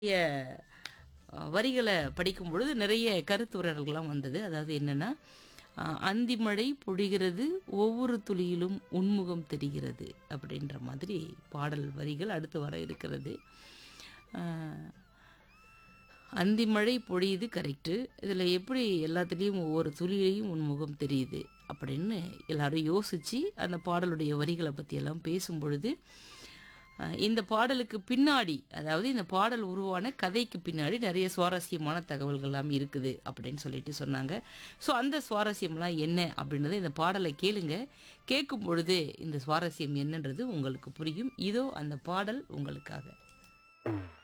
நிறைய அஹ், வரிகளை படிக்கும் பொழுது நிறைய கருத்துரைகள்லாம் வந்தது அதாவது என்னன்னா அஹ், அந்திமழை பொழிகிறது ஒவ்வொரு துளியிலும் உன்முகம் தெரிகிறது அப்படின்ற மாதிரி பாடல் வரிகள் அடுத்து வர இருக்கிறது அஹ், அந்திமழை பொழியுது கரெக்டு இதில் எப்படி எல்லாத்துலேயும் ஒவ்வொரு துளியிலையும் உன் முகம் தெரியுது அப்படின்னு எல்லாரும் யோசித்து அந்த பாடலுடைய வரிகளை பற்றியெல்லாம் பேசும் பொழுது அஹ், இந்த பாடலுக்கு பின்னாடி அதாவது இந்த பாடல் உருவான கதைக்கு பின்னாடி நிறைய சுவாரஸ்யமான தகவல்கள்லாம் இருக்குது அப்படின்னு சொல்லிட்டு சொன்னாங்க ஸோ அந்த சுவாரஸ்யம்லாம் என்ன அப்படின்றத இந்த பாடலை கேளுங்க கேட்கும் பொழுது இந்த சுவாரஸ்யம் என்னன்றது உங்களுக்கு புரியும் இதோ அந்த பாடல் உங்களுக்காக